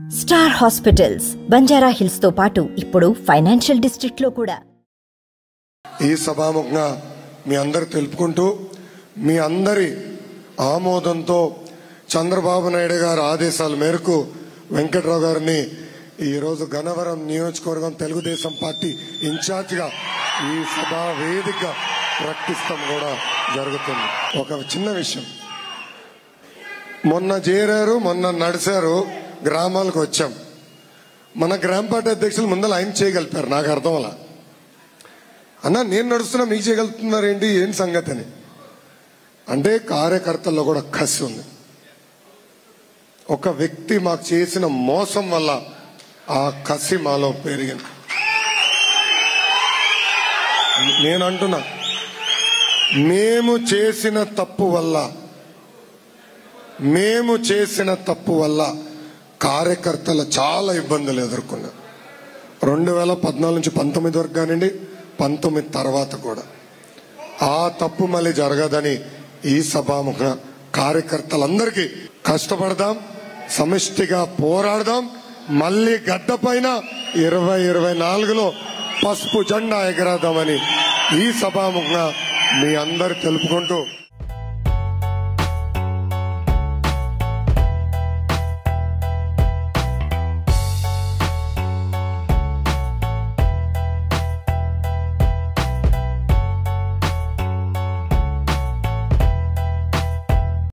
star hospitals Banjara hills తో పాటు ఇప్పుడు ఫైనాన్షియల్ డిస్ట్రిక్ట్ లో కూడా ఈ సభాముఖంగా మీ అందరు తెలుపుకుంటూ మీ అందరి ఆమోదంతో చంద్రబాబు నాయుడు గారి ఆదేశాల మేరకు వెంకట్రావు గారిని ఈరోజు గన్నవరం నియోజకవర్గం తెలుగుదేశం పార్టీ ఇన్ఛార్జిగా ఈ సభా వేదిక ప్రకటిస్తాం కూడా జరుగుతుంది ఒక చిన్న విషయం మొన్న చేరారు మొన్న నడిచారు గ్రామాలకు వచ్చాం మన గ్రామ పార్టీ అధ్యక్షులు ముందర ఆయన చేయగలిపారు నాకు అర్థం అలా అన్న నేను నడుస్తున్నా మీకు చేయగలుగుతున్నారు ఏంటి ఏం సంగతి అని అంటే కార్యకర్తల్లో కూడా కసి ఉంది ఒక వ్యక్తి మాకు చేసిన మోసం వల్ల ఆ కసి మాలో పెరిగింది నేను అంటున్నా మేము చేసిన తప్పు వల్ల మేము చేసిన తప్పు వల్ల కార్యకర్తలు చాలా ఇబ్బందులు ఎదుర్కొన్నారు రెండు వేల పద్నాలుగు నుంచి పంతొమ్మిది వరకు కానివ్వండి పంతొమ్మిది తర్వాత కూడా ఆ తప్పు మళ్ళీ జరగదని ఈ సభాముఖ కార్యకర్తలందరికీ కష్టపడదాం సమిష్టిగా పోరాడదాం మళ్ళీ గడ్డ పైన ఇరవై ఇరవై నాలుగులో పసుపు జెండా ఎగరేద్దామని ఈ సభాముఖంగా మీ అందరు తెలుపుకుంటూ